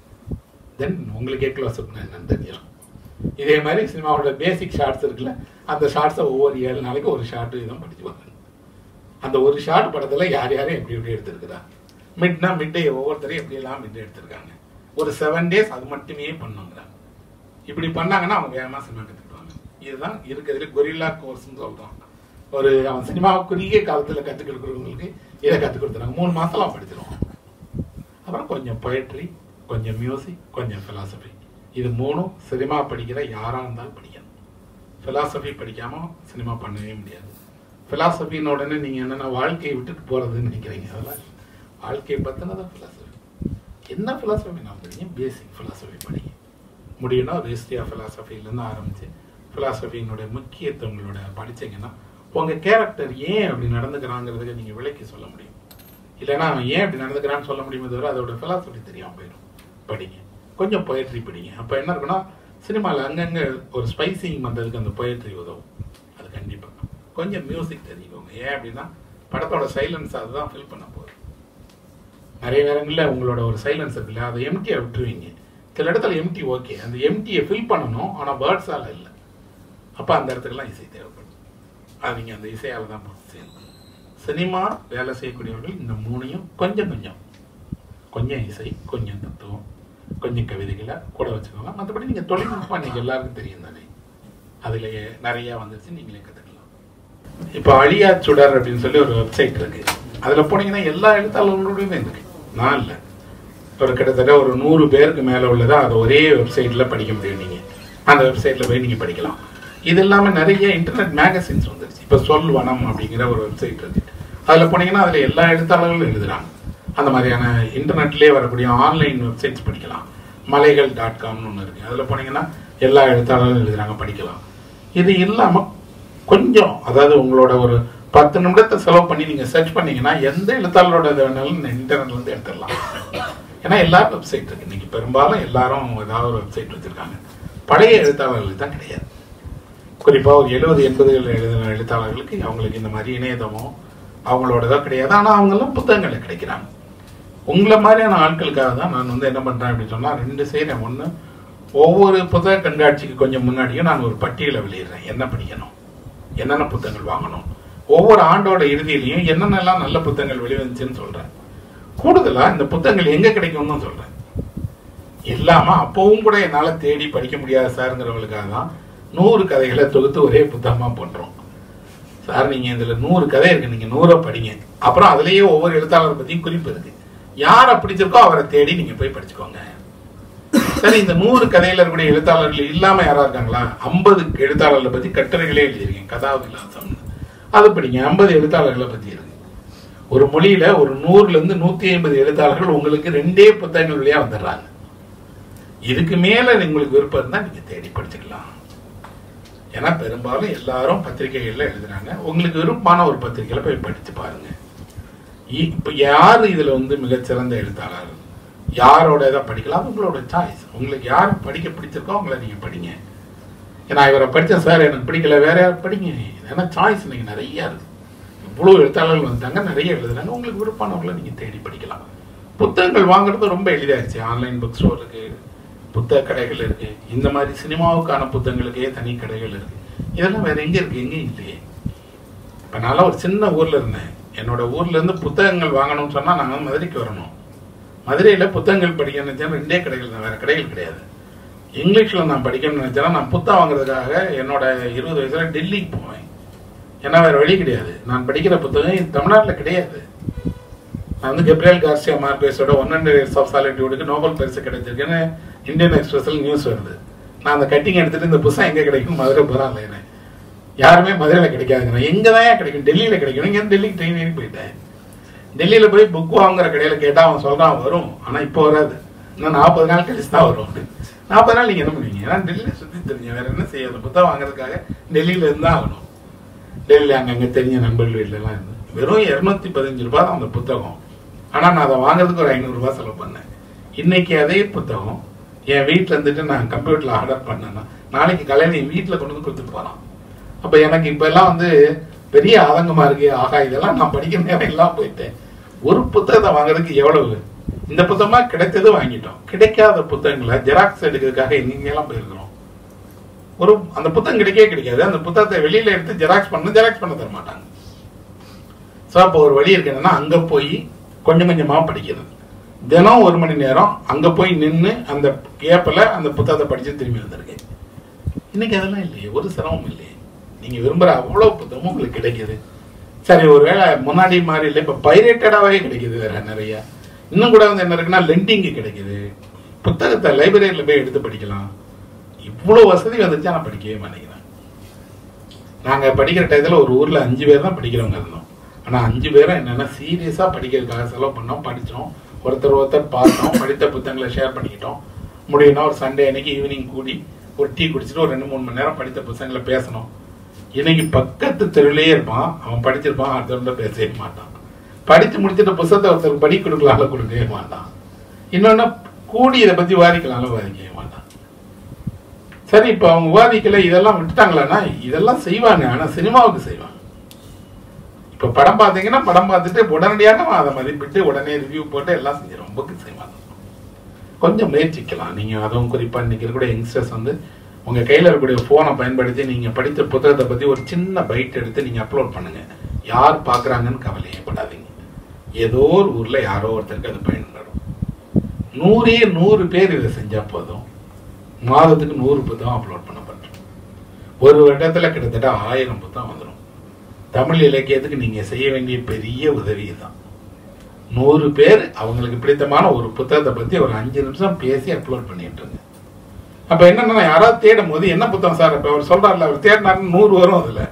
Speaker 1: தென் உங்களுக்கே க்ளோஸ் அப் என்னன்னு தெரிஞ்சிடும் இதே மாதிரி சினிமாவோட பேசிக் ஷார்ட்ஸ் இருக்குல்ல அந்த ஷார்ட்ஸை ஒவ்வொரு ஏழு நாளைக்கு ஒரு ஷார்ட் இதுவும் படிச்சு பாருங்க அந்த ஒரு ஷார்ட் படத்துல யார் யாரும் எப்படி எப்படி எடுத்திருக்கிறா மிட்னா மிட் டே ஒவ்வொருத்தரையும் எப்படி எல்லாம் மிட் எடுத்திருக்காங்க ஒரு செவன் டேஸ் அது மட்டுமே பண்ணுங்கிறாங்க இப்படி பண்ணாங்கன்னா அவங்க வேகமா சினிமா கத்துக்கிடுவாங்க இதுதான் இருக்கிறதுல கொரில்லா கோர்ஸ்னு சொல்றோம் ஒரு அவன் சினிமா குறுகிய காலத்துல கத்துக் கொடுக்குறவங்களுக்கு இதை கத்துக் கொடுத்துறாங்க மூணு மாசம் அவன் படிச்சிருவான் அப்புறம் கொஞ்சம் பொயட்ரி கொஞ்சம் மியூசிக் கொஞ்சம் பிலாசபி இது மூணும் சினிமா படிக்கிற யாரா இருந்தாலும் படிக்கணும் பிலாசபி பிடிக்காம சினிமா பண்ணவே முடியாது பிலாசபின்னு உடனே நீங்க என்னன்னா வாழ்க்கையை விட்டுட்டு போறதுன்னு நினைக்கிறீங்க அதெல்லாம் இல்ல. வாழ்க்கையை பத்தினதான் பிலாசபி என்ன பிலாசபி நான் படிங்க பேசிக் பிலாசபி படிங்க முடியும்னா ஒரு ஹிஸ்டரி ஆஃப் இருந்து ஆரம்பிச்சு பிலாசபியினுடைய முக்கியத்துவங்களோட படிச்சீங்கன்னா உங்க கேரக்டர் ஏன் அப்படி நடந்துக்கிறாங்கிறதுக்கு நீங்க விளக்கி சொல்ல முடியும் இல்லைன்னா அவன் ஏன் அப்படி நடந்துக்கிறான்னு சொல்ல முடியுமே தவிர அதோட பிலாசபி தெரியாம போயிடும் படிங்க கொஞ்சம் பொயட்ரி படிங்க அப்ப என்ன இருக்குன்னா சினிமாவில் அங்கங்க ஒரு ஸ்பைசிங் பண்றதுக்கு அந்த பொயட்ரி உதவும் அது கண்டிப்பா கொஞ்சம் மியூசிக் தெரிஞ்சுக்கோங்க ஏன் அப்படின்னா படத்தோட சைலன்ஸ் அதுதான் ஃபில் பண்ண போகுது நிறைய நேரங்களில் உங்களோட ஒரு சைலன்ஸ் இருக்குல்ல அதை எம்டியை விட்டுருவீங்க சில இடத்துல எம்டி ஓகே அந்த எம்டியை ஃபில் பண்ணணும் ஆனால் வேர்ட்ஸால் இல்லை அப்போ அந்த இடத்துக்குலாம் இசை தேவைப்படும் அது நீங்கள் அந்த இசையால் தான் செய்யணும் சினிமா வேலை செய்யக்கூடியவர்கள் இந்த மூணையும் கொஞ்சம் கொஞ்சம் கொஞ்சம் இசை கொஞ்சம் தத்துவம் கொஞ்சம் கவிதைகளை கூட வச்சுக்கோங்க மற்றபடி நீங்கள் தொழில்நுட்பம் இன்னைக்கு எல்லாருக்கும் தெரியும் தானே அதில் நிறைய வந்துருச்சு நீங்களே கற்றுக்கலாம் இப்போ அழியா சுடர் அப்படின்னு சொல்லி ஒரு வெப்சைட் இருக்கு அதில் போனீங்கன்னா எல்லா எழுத்தாளர்களோடையுமே இருக்கு நான் இல்லை ஒரு கிட்டத்தட்ட ஒரு நூறு பேருக்கு மேலே உள்ளதா அதை ஒரே வெப்சைட்டில் படிக்க முடியும் நீங்கள் அந்த வெப்சைட்டில் போய் நீங்கள் படிக்கலாம் இது இல்லாமல் நிறைய இன்டர்நெட் மேகசின்ஸ் வந்துருச்சு இப்போ சொல் வனம் அப்படிங்கிற ஒரு வெப்சைட் இருக்கு அதில் போனீங்கன்னா அதில் எல்லா எழுத்தாளர்களும் எழுதுறாங்க அந்த மாதிரியான இன்டர்நெட்லேயே வரக்கூடிய ஆன்லைன் வெப்சைட்ஸ் படிக்கலாம் மலைகள் டாட் காம்னு ஒன்று இருக்கு அதில் போனீங்கன்னா எல்லா எழுத்தாளர்களும் எழுதுறாங்க படிக்கலாம் இது இல்லாமல் கொஞ்சம் அதாவது உங்களோட ஒரு பத்து நிமிடத்தை செலவு பண்ணி நீங்க சர்ச் பண்ணீங்கன்னா எந்த எழுத்தாளரோட இது வேணாலும் இன்டர்நெட்ல இருந்து எடுத்துடலாம் ஏன்னா எல்லா வெப்சைட் இருக்கு இன்னைக்கு பெரும்பாலும் எல்லாரும் ஏதாவது ஒரு வெப்சைட் வச்சிருக்காங்க பழைய எழுத்தாளர்களுக்கு தான் கிடையாது குறிப்பா ஒரு எழுபது எண்பதுகள் எழுதின எழுத்தாளர்களுக்கு அவங்களுக்கு இந்த மாதிரி இணையதமோ அவங்களோடதோ கிடையாது ஆனா அவங்கெல்லாம் புத்தகங்களை கிடைக்கிறாங்க உங்களை மாதிரியான ஆட்களுக்காக தான் நான் வந்து என்ன பண்றேன் அப்படின்னு சொன்னா ரெண்டு செய்யறேன் ஒண்ணு ஒவ்வொரு புத்தக கண்காட்சிக்கு கொஞ்சம் முன்னாடியும் நான் ஒரு பட்டியலை வெளியிடுறேன் என்ன படிக்கணும் என்னென்ன புத்தகங்கள் வாங்கணும் ஒவ்வொரு ஆண்டோட இறுதியிலையும் என்னென்னலாம் நல்ல புத்தகங்கள் வெளிவந்துச்சுன்னு சொல்றேன் கூடுதலா இந்த புத்தகங்கள் எங்க கிடைக்கும்னு சொல்றேன் இல்லாம அப்பவும் கூட என்னால தேடி படிக்க முடியாத சாருங்கிறவங்களுக்காக தான் நூறு கதைகளை தொகுத்து ஒரே புத்தகமா பண்றோம் சார் நீங்க இதுல நூறு கதை இருக்கு நீங்க நூறை படிங்க அப்புறம் அதுலயே ஒவ்வொரு எழுத்தாளரை பத்தியும் குறிப்பு இருக்கு யாரை பிடிச்சிருக்கோ அவரை தேடி நீங்க போய் படிச்சுக்கோங்க சரி இந்த நூறு கதையில இருக்கக்கூடிய எழுத்தாளர்கள் இல்லாம யாரா இருக்காங்களா ஐம்பது எழுத்தாளர்களை பத்தி கட்டுரைகளே எழுதியிருக்கேன் கதாவிலாசம் அது படிங்க ஐம்பது எழுத்தாளர்களை பத்தி இருக்கு ஒரு மொழியில ஒரு நூறுல இருந்து நூத்தி ஐம்பது எழுத்தாளர்கள் உங்களுக்கு ரெண்டே புத்தகங்கள் வழியா வந்துடுறாங்க இதுக்கு மேல உங்களுக்கு விருப்பம் இருந்தா நீங்க தேடி படிச்சுக்கலாம் ஏன்னா பெரும்பாலும் எல்லாரும் பத்திரிகைகள்ல எழுதுறாங்க உங்களுக்கு விருப்பமான ஒரு பத்திரிகையில போய் படிச்சு பாருங்க இ- இப்ப யாரு இதுல வந்து மிகச்சிறந்த எழுத்தாளர் யாரோட இதை படிக்கலாம் அது உங்களோட சாய்ஸ் உங்களுக்கு யார் படிக்க பிடிச்சிருக்கோ அவங்கள நீங்க படிங்க ஏன்னா இவரை படிச்சேன் சார் எனக்கு பிடிக்கல வேற யார் படிங்க ஏன்னா சாய்ஸ் இன்னைக்கு நிறைய இருக்கு இவ்வளவு எழுத்தாளர்கள் வந்துட்டாங்க நிறைய எழுதுறாங்க உங்களுக்கு விருப்பமானவங்களை நீங்க தேடி படிக்கலாம் புத்தகங்கள் வாங்குறது ரொம்ப எளிதாயிருச்சு ஆன்லைன் புக் ஸ்டோர் இருக்கு புத்தக கடைகள் இருக்கு இந்த மாதிரி சினிமாவுக்கான புத்தகங்களுக்கே தனி கடைகள் இருக்கு இதெல்லாம் வேற எங்க இருக்கு எங்கேயும் இல்லையே இப்ப நான் ஒரு சின்ன ஊர்ல இருந்தேன் என்னோட ஊர்ல இருந்து புத்தகங்கள் வாங்கணும்னு சொன்னா நாங்க வந்து மதுரைக்கு வரணும் மதுரையில புத்தகங்கள் படிக்கணும்னு நினைச்சா ரெண்டே கடைகள் தான் வேற கடைகள் கிடையாது இங்கிலீஷ்ல நான் படிக்கணும்னு நினைச்சேன்னா நான் புத்தகம் வாங்குறதுக்காக என்னோட இருபது வயசுல டெல்லிக்கு போவேன் ஏன்னா வேற வழி கிடையாது நான் படிக்கிற புத்தகம் தமிழ்நாட்டுல கிடையாது நான் வந்து கெப்ரியல் கார்சியா மார்க்வேஸோட ஒன் ஹண்ட்ரட் இயர்ஸ் ஆஃப் சாலிட்யூடுக்கு நோபல் பரிசு கிடைச்சிருக்குன்னு இந்தியன் எக்ஸ்பிரஸ்ல நியூஸ் வருது நான் அந்த கட்டிங் எடுத்துட்டு இந்த புத்தகம் எங்க கிடைக்கும் மதுரை போறான் என்ன யாருமே மதுரையில கிடைக்காதுங்க நான் எங்க தான் கிடைக்கும் டெல்லியில கிடைக்கும் இங்க இருந்து டெல்லிக்கு ட்ரெயின் ஏறி போயிட்டேன் டெல்லியில போய் புக் வாங்குற கடையில கேட்டா அவன் சொல்றான் வரும் ஆனா இப்போ வராது இன்னும் நாற்பது நாள் கழிச்சு தான் வரும் நாற்பது நாள் நீங்க என்ன பண்ணுவீங்க ஏன்னா டெல்லியில சுத்தி தெரிஞ்ச வேற என்ன செய்யறது புத்தகம் வாங்குறதுக்காக டெல்லியில இருந்தா ஆகணும் டெல்லியில அங்கங்க தெரிஞ்ச நண்பர்கள் வீட்டுல எல்லாம் இருந்து வெறும் இருநூத்தி பதினஞ்சு ரூபாய் தான் அந்த புத்தகம் ஆனா நான் அதை வாங்குறதுக்கு ஒரு ஐநூறு ரூபாய் செலவு பண்ணேன் இன்னைக்கு அதே புத்தகம் என் வீட்டுல இருந்துட்டு நான் கம்ப்யூட்டர்ல ஆர்டர் பண்ணேன்னா நாளைக்கு காலையில என் வீட்டுல கொண்டு வந்து கொடுத்துட்டு போறான் அப்ப எனக்கு இப்ப எல்லாம் வந்து பெரிய ஆதங்கமா இருக்கு ஆகா இதெல்லாம் நான் படிக்கிற நேரம் எல்லாம் போயிட்டேன் ஒரு புத்தகத்தை வாங்குறதுக்கு எவ்வளவு இந்த புத்தகமா கிடைத்தது வாங்கிட்டோம் கிடைக்காத புத்தகங்களை ஜெராக்ஸ் எடுக்கிறதுக்காக எங்கெங்கெல்லாம் போயிருக்கிறோம் ஒரு அந்த புத்தகம் கிடைக்கவே கிடைக்காது அந்த புத்தகத்தை வெளியில எடுத்து ஜெராக்ஸ் பண்ண ஜெராக்ஸ் பண்ண தர மாட்டாங்க ஸோ அப்போ ஒரு வழி இருக்கு என்னன்னா அங்க போய் கொஞ்சம் கொஞ்சமா படிக்கிறது தினம் ஒரு மணி நேரம் அங்க போய் நின்று அந்த கேப்பில் அந்த புத்தகத்தை படிச்சு திரும்பி வந்திருக்கேன் இன்னைக்கு அதெல்லாம் இல்லையே ஒரு சிரமம் இல்லையே நீங்க விரும்புற அவ்வளவு புத்தகமும் உங்களுக்கு கிடைக்குது சரி ஒருவேளை முன்னாடி மாதிரி இல்லை இப்ப பைரேட்டடாவே கிடைக்குது வேற நிறைய இன்னும் கூட வந்து என்ன இருக்குன்னா லெண்டிங் கிடைக்குது புத்தகத்தை லைப்ரரியில போய் எடுத்து படிக்கலாம் இவ்வளவு வசதி வந்துச்சு நான் படிக்கவே மாட்டேங்கிறேன் நாங்க படிக்கிற டயத்துல ஒரு ஊர்ல அஞ்சு பேர் தான் படிக்கிறவங்க இருந்தோம் ஆனா அஞ்சு பேரும் என்னன்னா சீரியஸா படிக்கிறதுக்காக செலவு பண்ணோம் படிச்சோம் ஒருத்தர் ஒருத்தர் பார்த்தோம் படித்த புத்தகங்களை ஷேர் பண்ணிக்கிட்டோம் முடியும்னா ஒரு சண்டே அன்னைக்கு ஈவினிங் கூடி ஒரு டீ குடிச்சிட்டு ஒரு ரெண்டு மூணு மணி நேரம் படித்த புத்தகங்களை பேசணும் இன்னைக்கு பக்கத்து தெருவிலேயே இருப்பான் அவன் படிச்சிருப்பான் அடுத்தவங்க பேசவே மாட்டான் படிச்சு முடிச்சிட்ட புத்தகத்தை ஒருத்தருக்கு படி கொடுக்கலாம்ல கொடுக்கவே மாட்டான் இன்னொன்னு கூடி இதை பத்தி வாதிக்கலாம்ல வாதிக்கவே மாட்டான் சரி இப்ப அவங்க விவாதிக்கல இதெல்லாம் விட்டுட்டாங்களான்னா இதெல்லாம் செய்வாங்க ஆனா சினிமாவுக்கு செய்வாங்க இப்ப படம் பாத்தீங்கன்னா படம் பார்த்துட்டு உடனடியாக அவன் அதை மதிப்பிட்டு உடனே ரிவ்யூ போட்டு எல்லாம் செஞ்சிடும் புக்கு செய்வாங்க கொஞ்சம் முயற்சிக்கலாம் நீங்க அதுவும் குறிப்பா இன்னைக்கு இருக்கக்கூடிய யங்ஸ்டர்ஸ் வந்து உங்க கையில இருக்கக்கூடிய போனை பயன்படுத்தி நீங்க படித்த புத்தகத்தை பத்தி ஒரு சின்ன பைட் எடுத்து நீங்க அப்லோட் பண்ணுங்க யார் பாக்குறாங்கன்னு கவலையே படாதீங்க ஏதோ ஒரு ஊர்ல யாரோ ஒருத்தருக்கு அது பயன்படும் நூறே நூறு பேர் இதை செஞ்சா போதும் மாதத்துக்கு நூறு புத்தகம் அப்லோட் பண்ணப்படும் ஒரு வருடத்துல கிட்டத்தட்ட ஆயிரம் புத்தகம் வந்துடும் தமிழ் இலக்கியத்துக்கு நீங்க செய்ய வேண்டிய பெரிய உதவி தான் நூறு பேர் அவங்களுக்கு பிடித்தமான ஒரு புத்தகத்தை பத்தி ஒரு அஞ்சு நிமிஷம் பேசி அப்லோட் பண்ணிட்டுருங்க அப்ப என்னன்னா யாராவது தேடும் போது என்ன புத்தகம் சார் இப்ப அவர் சொல்றாருல அவர் தேடினாரு நூறு வரும் அதுல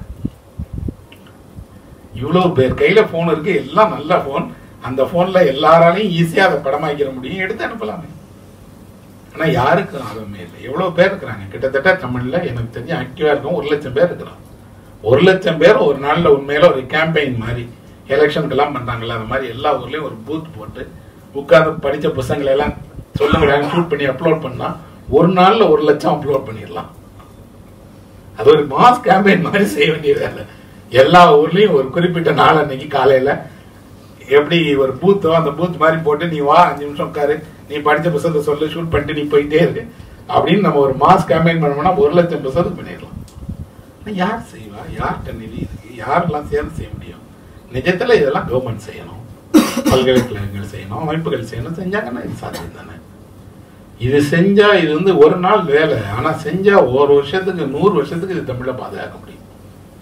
Speaker 1: இவ்வளவு பேர் கையில போன் இருக்கு எல்லாம் நல்ல போன் அந்த போன்ல எல்லாராலையும் ஈஸியா அதை படமாக்கிற முடியும் எடுத்து அனுப்பலாமே ஆனா யாருக்கும் ஆர்வமே இல்லை எவ்வளவு பேர் இருக்கிறாங்க கிட்டத்தட்ட தமிழ்ல எனக்கு தெரிஞ்சு ஆக்டிவா இருக்கும் ஒரு லட்சம் பேர் இருக்கிறான் ஒரு லட்சம் பேர் ஒரு நாள்ல உண்மையில ஒரு கேம்பெயின் மாதிரி எலெக்ஷனுக்கெல்லாம் பண்றாங்கல்ல அந்த மாதிரி எல்லா ஊர்லயும் ஒரு பூத் போட்டு உட்கார்ந்து படிச்ச புத்தகங்களை எல்லாம் சொல்லுங்க ஷூட் பண்ணி அப்லோட் பண்ணா ஒரு நாள்ல ஒரு லட்சம் அப்லோட் பண்ணிடலாம் அது ஒரு மாஸ் கேம்பெயின் மாதிரி செய்ய வேண்டிய வேலை எல்லா ஊர்லயும் ஒரு குறிப்பிட்ட நாள் அன்னைக்கு காலையில எப்படி ஒரு பூத்தோ அந்த பூத் மாதிரி போட்டு நீ வா அஞ்சு நிமிஷம் உட்காரு நீ படிச்ச புத்தகத்தை சொல்லு ஷூட் பண்ணிட்டு நீ போயிட்டே இருக்கு அப்படின்னு நம்ம ஒரு மாஸ் கேம்பெயின் பண்ணோம்னா ஒரு லட்சம் புத்தகத்துக்கு பண்ணிடலாம் ஆனா யார் செய்வா யார்கிட்ட நிதி இருக்கு யாரெல்லாம் சேர்ந்து செய்ய முடியும் நிஜத்துல இதெல்லாம் கவர்மெண்ட் செய்யணும் பல்கலைக்கழகங்கள் செய்யணும் அமைப்புகள் செய்யணும் செஞ்சாங்கன்னா இது சாத்தியம் தானே இது செஞ்சா இது வந்து ஒரு நாள் வேலை ஆனா செஞ்சா ஒரு வருஷத்துக்கு நூறு வருஷத்துக்கு இது தமிழை பாதுகாக்க முடியும்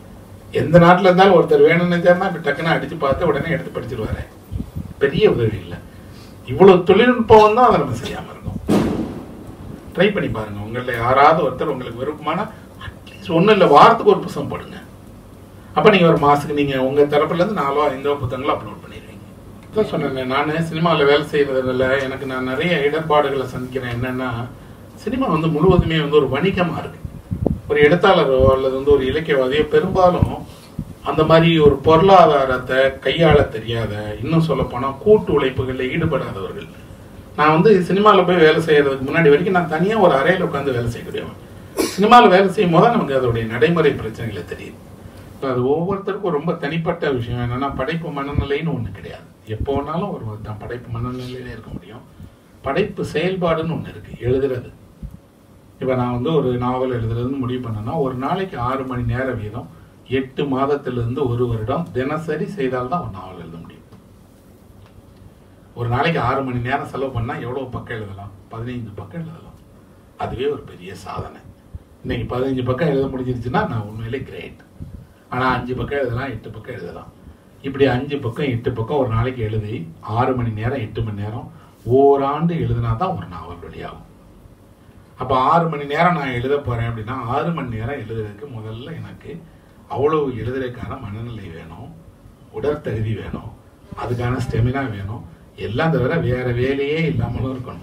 Speaker 1: எந்த நாட்டுல இருந்தாலும் ஒருத்தர் வேணும்னு நினைச்சாருன்னா இப்ப டக்குன்னு அடிச்சு பார்த்து உடனே எடுத்து படிச்சிருவாரு பெரிய உதவி இல்லை இவ்வளவு தொழில்நுட்பம் தான் அதை நம்ம செய்யாம இருக்கோம் ட்ரை பண்ணி பாருங்க உங்கள யாராவது ஒருத்தர் உங்களுக்கு விருப்பமான அட்லீஸ்ட் ஒன்றும் இல்லை வாரத்துக்கு ஒரு புத்தகம் போடுங்க அப்ப நீங்க ஒரு மாசத்துக்கு நீங்க உங்க தரப்புல இருந்து நாலோ ஐந்தோ புத்தகங்களோ அப்லோட் பண்ணிடுவீங்க அதான் சொன்னேன் நான் சினிமாவில் வேலை செய்யறதுல எனக்கு நான் நிறைய இடர்பாடுகளை சந்திக்கிறேன் என்னன்னா சினிமா வந்து முழுவதுமே வந்து ஒரு வணிகமா இருக்கு ஒரு எழுத்தாளரோ அல்லது வந்து ஒரு இலக்கியவாதியோ பெரும்பாலும் அந்த மாதிரி ஒரு பொருளாதாரத்தை கையாள தெரியாத இன்னும் சொல்ல போனா கூட்டு உழைப்புகளில் ஈடுபடாதவர்கள் நான் வந்து சினிமாவில் போய் வேலை செய்யறதுக்கு முன்னாடி வரைக்கும் நான் தனியா ஒரு அறையில உட்காந்து வேலை செய்யக்கூடியவன் சினிமாவில் வேலை செய்யும் போது நமக்கு அதோடைய நடைமுறை பிரச்சனைகளை தெரியுது அது ஒவ்வொருத்தருக்கும் ரொம்ப தனிப்பட்ட விஷயம் என்னன்னா படைப்பு மனநிலைன்னு ஒண்ணு கிடையாது எப்போ வேணாலும் ஒரு தான் படைப்பு மனநிலையில இருக்க முடியும் படைப்பு செயல்பாடுன்னு ஒண்ணு இருக்கு எழுதுறது இப்ப நான் வந்து ஒரு நாவல் எழுதுறதுன்னு முடிவு பண்ணேன்னா ஒரு நாளைக்கு ஆறு மணி நேரம் வீதம் எட்டு மாதத்திலிருந்து ஒரு வருடம் தினசரி செய்தால்தான் ஒரு நாவல் எழுத முடியும் ஒரு நாளைக்கு ஆறு மணி நேரம் செலவு பண்ணா எவ்வளவு பக்கம் எழுதலாம் பதினைந்து பக்கம் எழுதலாம் அதுவே ஒரு பெரிய சாதனை இன்னைக்கு பதினஞ்சு பக்கம் எழுத முடிஞ்சிருச்சுன்னா நான் உண்மையிலே கிரேட் ஆனா அஞ்சு பக்கம் எழுதலாம் எட்டு பக்கம் எழுதலாம் இப்படி அஞ்சு பக்கம் எட்டு பக்கம் ஒரு நாளைக்கு எழுதி ஆறு மணி நேரம் எட்டு மணி நேரம் ஓராண்டு எழுதினா தான் ஒரு நாவல் வெளியாகும் அப்ப ஆறு மணி நேரம் நான் எழுத போறேன் அப்படின்னா ஆறு மணி நேரம் எழுதுறதுக்கு முதல்ல எனக்கு அவ்வளவு எழுதுறதுக்கான மனநிலை வேணும் உடற்தகுதி வேணும் அதுக்கான ஸ்டெமினா வேணும் எல்லாம் தவிர வேற வேலையே இல்லாமலும் இருக்கணும்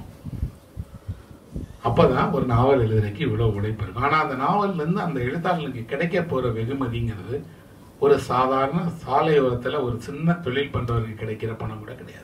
Speaker 1: அப்பதான் ஒரு நாவல் எழுதுறதுக்கு இவ்வளவு உழைப்பு இருக்கும் ஆனா அந்த நாவல்ல இருந்து அந்த எழுத்தாளனுக்கு கிடைக்க போற வெகுமதிங்கிறது ஒரு சாதாரண சாலையோரத்துல ஒரு சின்ன தொழில் பண்றவருக்கு கிடைக்கிற பணம் கூட கிடையாது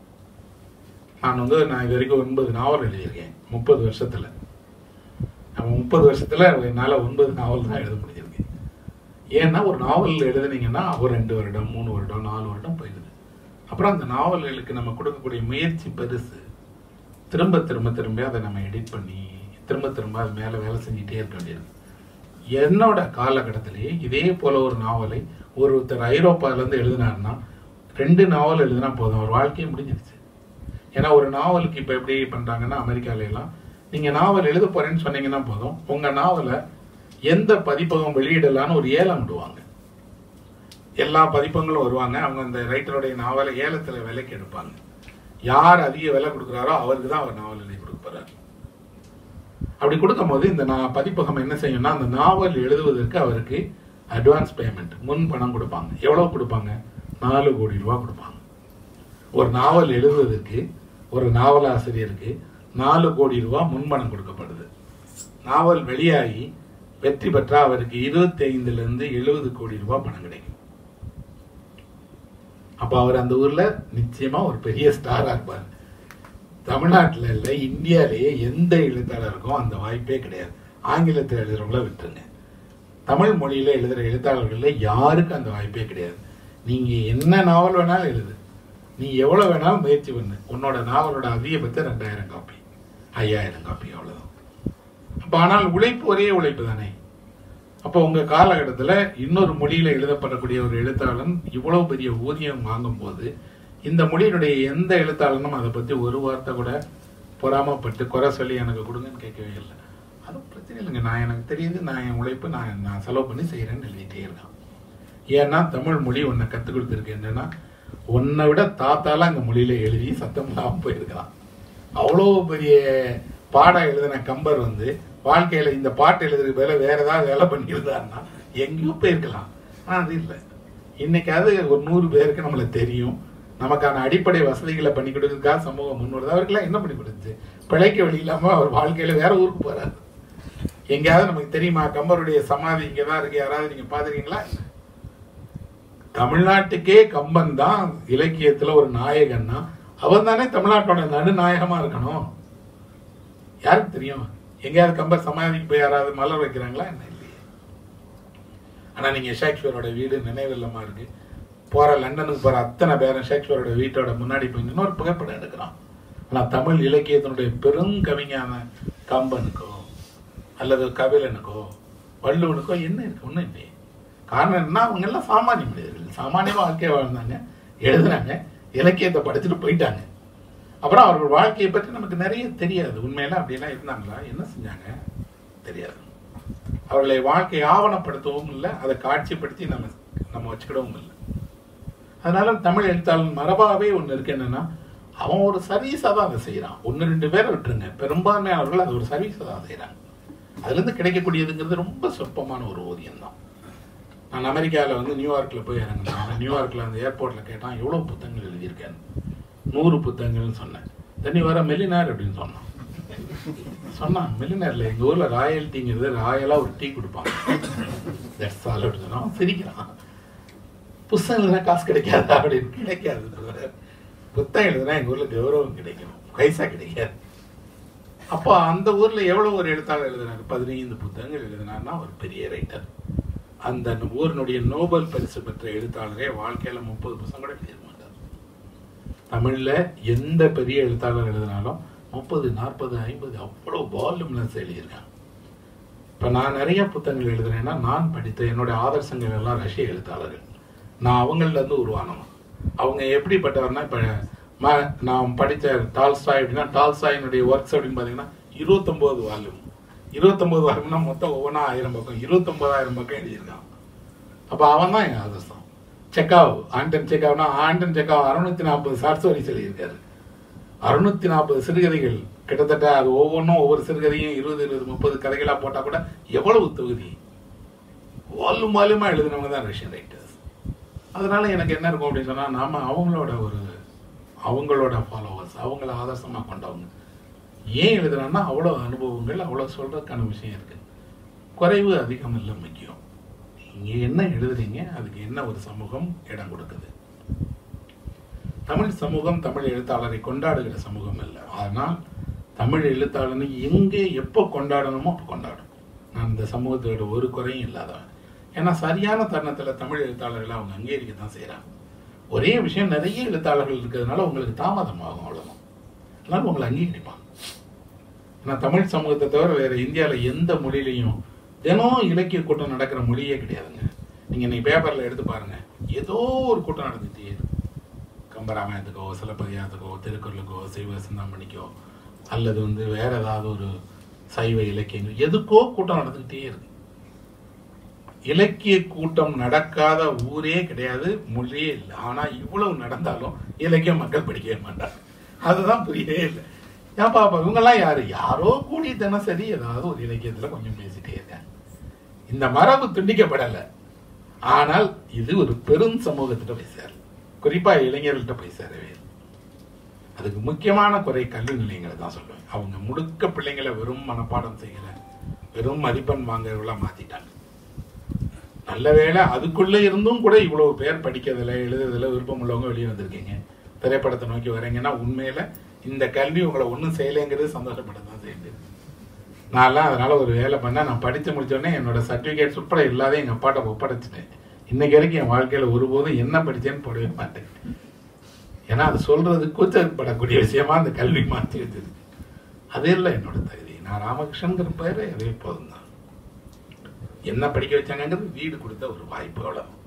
Speaker 1: நான் வந்து நான் இது வரைக்கும் ஒன்பது நாவல் எழுதியிருக்கேன் முப்பது வருஷத்துல நம்ம முப்பது வருஷத்துல என்னால ஒன்பது நாவல் தான் எழுத முடிஞ்சிருக்கு ஏன்னா ஒரு நாவல் எழுதுனீங்கன்னா ஒரு ரெண்டு வருடம் மூணு வருடம் நாலு வருடம் போயிடுது அப்புறம் அந்த நாவல்களுக்கு நம்ம கொடுக்கக்கூடிய முயற்சி பெருசு திரும்ப திரும்ப திரும்ப அதை நம்ம எடிட் பண்ணி திரும்ப திரும்ப அது மேல வேலை செஞ்சுட்டே இருக்க வேண்டியது என்னோட காலகட்டத்திலேயே இதே போல ஒரு நாவலை ஒருத்தர் ஐரோப்பால இருந்து எழுதினாருன்னா ரெண்டு நாவல் எழுதினா போதும் அவர் வாழ்க்கையே முடிஞ்சிருச்சு ஏன்னா ஒரு நாவலுக்கு இப்ப எப்படி பண்றாங்கன்னா அமெரிக்கால எல்லாம் நீங்க நாவல் எழுத போறேன்னு சொன்னீங்கன்னா போதும் உங்க நாவலை எந்த பதிப்பகம் வெளியிடலான்னு ஒரு ஏலம் விடுவாங்க எல்லா பதிப்பங்களும் வருவாங்க அவங்க அந்த ரைட்டருடைய நாவலை ஏலத்துல விலைக்கு எடுப்பாங்க யார் அதிக விலை கொடுக்குறாரோ அவருக்கு தான் அவர் நாவல் எழுதி கொடுக்க போறாரு அப்படி கொடுக்கும்போது இந்த நான் பதிப்பகம் என்ன செய்யும்னா அந்த நாவல் எழுதுவதற்கு அவருக்கு அட்வான்ஸ் பேமெண்ட் முன் பணம் கொடுப்பாங்க எவ்வளவு கொடுப்பாங்க நாலு கோடி ரூபாய் கொடுப்பாங்க ஒரு நாவல் எழுதுவதற்கு ஒரு நாவலாசிரியருக்கு நாலு கோடி ரூபாய் முன்பணம் கொடுக்கப்படுது நாவல் வெளியாகி வெற்றி பெற்றா அவருக்கு இருபத்தி ஐந்துல இருந்து எழுபது கோடி ரூபாய் பணம் கிடைக்கும் அப்ப அவர் அந்த ஊர்ல நிச்சயமா ஒரு பெரிய ஸ்டாரா இருப்பார் தமிழ்நாட்டுல இல்ல இந்தியாலேயே எந்த எழுத்தாளருக்கும் அந்த வாய்ப்பே கிடையாது ஆங்கிலத்தில் எழுதுறவங்கள விட்டுருங்க தமிழ் மொழியில எழுதுற எழுத்தாளர்கள்ல யாருக்கும் அந்த வாய்ப்பே கிடையாது நீங்க என்ன நாவல் வேணாலும் எழுது நீ எவ்வளவு வேணாலும் முயற்சி பண்ணு உன்னோட நாவலோட அதிகபட்சம் ரெண்டாயிரம் காப்பி ஐயாயிரம் காப்பி அவ்வளவுதான் அப்ப ஆனால் உழைப்பு ஒரே உழைப்பு தானே அப்போ உங்க காலகட்டத்துல இன்னொரு மொழியில எழுதப்படக்கூடிய ஒரு எழுத்தாளன் இவ்வளவு பெரிய ஊதியம் வாங்கும் போது இந்த மொழியினுடைய எந்த எழுத்தாளனும் அதை பத்தி ஒரு வார்த்தை கூட பொறாமப்பட்டு குறை சொல்லி எனக்கு கொடுங்கன்னு கேட்கவே இல்லை அது பிரச்சனை இல்லைங்க நான் எனக்கு தெரியுது நான் என் உழைப்பு நான் நான் செலவு பண்ணி செய்யறேன்னு எழுதிட்டே இருக்கான் ஏன்னா தமிழ் மொழி உன்னை கற்றுக் கொடுத்துருக்கு என்னன்னா உன்னை விட தாத்தாலாம் அந்த மொழியில எழுதி சத்தம் இல்லாம போயிருக்கிறான் அவ்வளோ பெரிய பாடம் எழுதின கம்பர் வந்து வாழ்க்கையில இந்த பாட்டு எழுதுறதுக்கு பதிலா வேற ஏதாவது வேலை பண்ணியிருந்தாருன்னா எங்கேயோ போயிருக்கலாம் ஆனா அது இல்லை இன்னைக்காவது ஒரு நூறு பேருக்கு நம்மள தெரியும் நமக்கான அடிப்படை வசதிகளை பண்ணி கொடுக்கறதுக்காக சமூகம் முன்வருது அவருக்கெல்லாம் என்ன பண்ணி கொடுத்துச்சு பிழைக்க வழி இல்லாம அவர் வாழ்க்கையில வேற ஊருக்கு போறாரு எங்கேயாவது நமக்கு தெரியுமா கம்பருடைய சமாதி இங்கதான் இருக்கு யாராவது நீங்க பாத்துருக்கீங்களா தமிழ்நாட்டுக்கே கம்பன் தான் இலக்கியத்துல ஒரு நாயகன்னா அவன் தானே தமிழ்நாட்டோட நடுநாயகமா இருக்கணும் யாருக்கு தெரியும் எங்கேயாவது கம்பர் சமாதிக்கு போய் யாராவது மலர் வைக்கிறாங்களா என்ன இல்லையே ஆனா நீங்க ஷேக்ஸ்பியரோட வீடு நினைவில்லமா இருக்கு போற லண்டனுக்கு போற அத்தனை பேரும் ஷேக்ஸ்பியரோட வீட்டோட முன்னாடி போய் நின்று ஒரு புகைப்படம் எடுக்கிறான் ஆனா தமிழ் இலக்கியத்தினுடைய பெருங்கவிஞான கம்பனுக்கோ அல்லது கபிலனுக்கோ வள்ளுவனுக்கோ என்ன இருக்கு ஒண்ணும் இல்லையே காரணம் என்ன அவங்க எல்லாம் சாமானிய மனிதர்கள் சாமானிய வாழ்க்கையை வாழ்ந்தாங்க எழுதுனாங்க இலக்கியத்தை படிச்சுட்டு போயிட்டாங்க அப்புறம் அவர்கள் வாழ்க்கையை பற்றி நமக்கு நிறைய தெரியாது உண்மையில அப்படியெல்லாம் இருந்தாங்களா என்ன செஞ்சாங்க தெரியாது அவர்களை வாழ்க்கை ஆவணப்படுத்தவும் இல்லை அதை காட்சிப்படுத்தி நம்ம நம்ம வச்சுக்கிடவும் இல்லை அதனால தமிழ் எழுத்தாளன் மரபாவே ஒன்று இருக்கு என்னன்னா அவன் ஒரு சர்வீஸாக தான் அதை செய்கிறான் ஒன்று ரெண்டு பேரை விட்டுருங்க பெரும்பான்மையானவர்கள் அது ஒரு சர்வீஸாக தான் செய்கிறாங்க அதுலேருந்து கிடைக்கக்கூடியதுங்கிறது ரொம்ப சொற்பமான ஒரு ஊதியம் தான் நான் அமெரிக்காவில் வந்து நியூயார்க்கில் போய் இறங்கினேன் நியூயார்க்கில் அந்த ஏர்போர்ட்டில் கேட்டான் எவ்வளோ புத்தகங்கள் எழுதியிருக்கேன் நூறு புத்தகங்கள்னு சொன்னேன் தண்ணி வர மெல்லினார் அப்படின்னு சொன்னான் சொன்னான் மெல்லினார்ல எங்கள் ஊரில் ராயல்ட்டிங்கிறது ராயலாக ஒரு டீ கொடுப்பாங்க தட்ஸ் ஆல் அப்படின்னு சொன்னான் அவன் சிரிக்கிறான் புத்தகம் எழுதுனா காசு கிடைக்காதா அப்படின்னு கிடைக்காது brother. புத்தகம் எழுதுனா எங்கள் ஊரில் கௌரவம் கிடைக்கும் பைசா கிடைக்காது அப்போ அந்த ஊர்ல எவ்வளவு ஒரு எழுத்தாளர் எழுதினார் பதினைந்து புத்தகங்கள் எழுதினார்னா ஒரு பெரிய ரைட்டர் அந்த ஊரினுடைய நோபல் பரிசு பெற்ற எழுத்தாளரே வாழ்க்கையில முப்பது புத்தகம் கூட எழுத மாட்டார் தமிழ்ல எந்த பெரிய எழுத்தாளர் எழுதினாலும் முப்பது நாற்பது ஐம்பது அவ்வளவு வால்யூம்லஸ் எழுதியிருக்காங்க இப்ப நான் நிறைய புத்தகங்கள் எழுதுறேன்னா நான் படித்த என்னுடைய ஆதர்சங்கள் எல்லாம் ரஷ்ய எழுத்தாளர்கள் நான் அவங்கள்ல இருந்து உருவானவன் அவங்க எப்படிப்பட்டவர்னா இப்ப ம- நான் படித்த டால்ஸ்டாய் அப்படின்னா டால்ஸ்டாயினுடைய ஒர்க்ஸ் அப்படின்னு பார்த்தீங்கன்னா இருபத்தொம்போது வால்யூம் இருபத்தொம்போது வால்யூம்னா மொத்தம் ஒவ்வொன்றா ஆயிரம் பக்கம் இருபத்தொம்போதாயிரம் பக்கம் எழுதியிருக்கான் அப்போ அவன் தான் என் ஆதர்சம் செக்காவ் ஆண்டன் செக்காவ்னா ஆண்டன் செக்காவ் அறுநூத்தி நாற்பது ஷார்ட் ஸ்டோரிஸ் எழுதியிருக்காரு அறுநூத்தி நாற்பது சிறுகதைகள் கிட்டத்தட்ட அது ஒவ்வொன்றும் ஒவ்வொரு சிறுகதையும் இருபது இருபது முப்பது கதைகளா போட்டா கூட எவ்வளவு தொகுதி வால்யூம் வால்யூமா எழுதினவங்க தான் ரஷ்யன் ரைட்டர்ஸ் அதனால எனக்கு என்ன இருக்கும் அப்படின்னு சொன்னா நாம அவங்களோட ஒரு அவங்களோட ஃபாலோவர்ஸ் அவங்கள ஆதர்சமா கொண்டவங்க ஏன் எழுதுறான்னா அவ்வளோ அனுபவங்கள் அவ்வளோ சொல்றதுக்கான விஷயம் இருக்கு குறைவு அதிகம் இல்லை முக்கியம் நீங்க என்ன எழுதுறீங்க அதுக்கு என்ன ஒரு சமூகம் இடம் கொடுக்குது தமிழ் சமூகம் தமிழ் எழுத்தாளரை கொண்டாடுகிற சமூகம் இல்லை ஆனால் தமிழ் எழுத்தாளனை எங்கே எப்போ கொண்டாடணுமோ அப்போ கொண்டாடும் நான் இந்த சமூகத்தோட ஒரு குறையும் இல்லாதவன் ஏன்னா சரியான தருணத்தில் தமிழ் எழுத்தாளர்களை அவங்க அங்கீகரிக்க தான் செய்கிறாங்க ஒரே விஷயம் நிறைய எழுத்தாளர்கள் இருக்கிறதுனால உங்களுக்கு தாமதமாகும் அவ்வளவுதான் அதனால உங்களை அங்கீகரிப்பாங்க ஏன்னா தமிழ் சமூகத்தை தவிர வேற இந்தியாவில் எந்த மொழியிலையும் தினம் இலக்கிய கூட்டம் நடக்கிற மொழியே கிடையாதுங்க நீங்க இன்னைக்கு பேப்பர்ல எடுத்து பாருங்க ஏதோ ஒரு கூட்டம் நடந்துட்டே இருக்கு கம்பராமாயணத்துக்கோ சிலப்பதிகாரத்துக்கோ திருக்குறளுக்கோ சைவ சிந்தாமணிக்கோ அல்லது வந்து வேற ஏதாவது ஒரு சைவ இலக்கியங்கள் எதுக்கோ கூட்டம் நடந்துகிட்டே இருக்கு இலக்கிய கூட்டம் நடக்காத ஊரே கிடையாது மொழியே இல்லை ஆனா இவ்வளவு நடந்தாலும் இலக்கிய மக்கள் படிக்கவே மாட்டாங்க அதுதான் புரியவே இல்லை ஏன் பாப்பா இவங்கெல்லாம் யாரு யாரோ கூடி தினசரி ஏதாவது ஒரு இலக்கியத்துல கொஞ்சம் பேசிட்டே இருக்காங்க இந்த மரபு துண்டிக்கப்படல ஆனால் இது ஒரு பெரும் சமூகத்திட்ட போய் சேரல குறிப்பா இளைஞர்கள்ட்ட போய் சேரவே இல்லை. அதுக்கு முக்கியமான குறை கல்வி நிலையங்களை தான் சொல்லுவேன் அவங்க முழுக்க பிள்ளைங்களை வெறும் மனப்பாடம் செய்கிற வெறும் மதிப்பெண் வாங்குறவங்களா மாத்திட்டாங்க நல்ல வேளை அதுக்குள்ள இருந்தும் கூட இவ்வளவு பேர் படிக்கிறதுல எழுதுறதுல விருப்பம் உள்ளவங்க வெளியே வந்திருக்கீங்க திரைப்படத்தை நோக்கி வரீங்கன்னா உண்மையில இந்த கல்வி உங்களை ஒன்றும் செய்யலைங்கிறது சந்தோஷப்பட தான் செய்யுது நான்லாம் அதனால ஒரு வேலை பண்ண நான் படித்து முடிச்சோடனே என்னோட சர்டிஃபிகேட்ஸ் உட்பட எல்லாத்தையும் எங்கள் அப்பாட்ட ஒப்படைச்சிட்டேன் இன்னைக்கு வரைக்கும் என் வாழ்க்கையில ஒருபோதும் என்ன படிச்சேன்னு போடவே மாட்டேன் ஏன்னா அது சொல்றது கூச்சப்படக்கூடிய விஷயமா அந்த கல்வி மாற்றி வச்சிருக்கு அது இல்லை என்னோட தகுதி நான் ராமகிருஷ்ணங்கிற பேரு அதே போதும் தான் என்ன படிக்க வச்சாங்கிறது வீடு கொடுத்த ஒரு வாய்ப்பு அவ்வளவு